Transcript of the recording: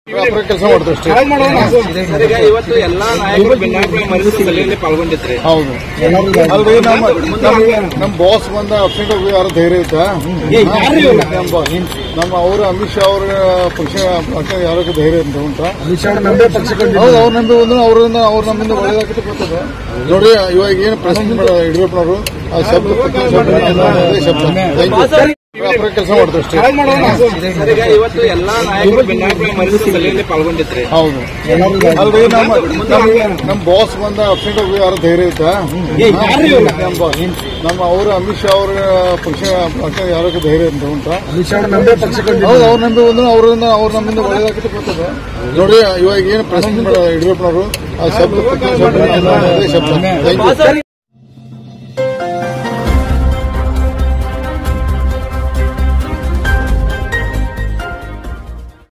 ಕೆಲಸ ಮಾಡ್ತೀವಿ ಅಷ್ಟೇ ಸರ್, ಈಗ ಇವತ್ತು ಎಲ್ಲಾ ನಾಯಕರು ಭಿನ್ನಾಭಿಪ್ರಾಯ ಮರೆತು ಸಭೆಯಲ್ಲಿ ಪಾಲ್ಗೊಂಡಿದ್ರಿ ಹೌದು ಅಲ್ರಿ ನಮ್ಮ ನಮ್ಮ ನಮ್ಮ ಬಾಸ್ ಬಂದ ಅಬ್ಸೆಂಟ್ ಹೋಗಿ ಯಾರು ಧೈರ್ಯ ಐತಾ ನಮ್ಮ boss. ನಮ್ಮ ಅವ್ರ ಅಮಿತ್ ಶಾ ಅವ್ರ ಪಕ್ಷ ಪಕ್ಷ ಯಾರಕ್ಕೆ ಧೈರ್ಯ ಅಂತ ಉಂಟಾ ಹೌದು ಅವ್ರ ನಂಬಿ ಬಂದ್ರು ಅವ್ರನ್ನ ಅವ್ರ ನಮ್ಮಿಂದ ಒಳ್ಳೇದಾಗುತ್ತೆ ಗೊತ್ತದ ನೋಡಿ ಇವಾಗ ಏನು ಪ್ರೆಸಿಡೆಂಟ್ ಯಡಿಯೂರಪ್ಪನವರು ಆ ಶಬ್ದ ಪ್ರತಿ ಶಬ್ದ ಅದೇ ಶಬ್ದ Thank you. ಕೆಲಸ ಮಾಡ್ತೀವಿ ಅಷ್ಟೇ ಸರ್, ಈಗ ಇವತ್ತು ಎಲ್ಲಾ ನಾಯಕರು ಭಿನ್ನಾಭಿಪ್ರಾಯ ಮರೆತು ಸಭೆಯಲ್ಲಿ ಪಾಲ್ಗೊಂಡಿದ್ರಿ ಹೌದು ಅಲ್ರಿ ನಮ್ಮ ನಮ್ಮ ನಮ್ಮ ಬಾಸ್ ಬಂದ ಅಬ್ಸೆಂಟ್ ಹೋಗಿ ಯಾರು ಧೈರ್ಯ ಐತಾ ನಮ್ಮ boss. ನಮ್ಮ ಅವ್ರ ಅಮಿತ್ ಶಾ ಅವ್ರ ಪಕ್ಷ ಪಕ್ಷ ಯಾರಕ್ಕೆ ಧೈರ್ಯ ಅಂತ ಉಂಟಾ ಹೌದು ಅವ್ರ ನಂಬಿ ಬಂದ್ರು ಅವ್ರನ್ನ ಅವ್ರ ನಮ್ಮಿಂದ ಒಳ್ಳೇದಾಗುತ್ತೆ ಗೊತ್ತದ ನೋಡಿ ಇವಾಗ ಏನು ಪ್ರೆಸಿಡೆಂಟ್ ಯಡಿಯೂರಪ್ಪನವರು ಆ ಶಬ್ದ ಪ್ರತಿ ಶಬ್ದ ಅದೇ ಶಬ್ದ Thank you.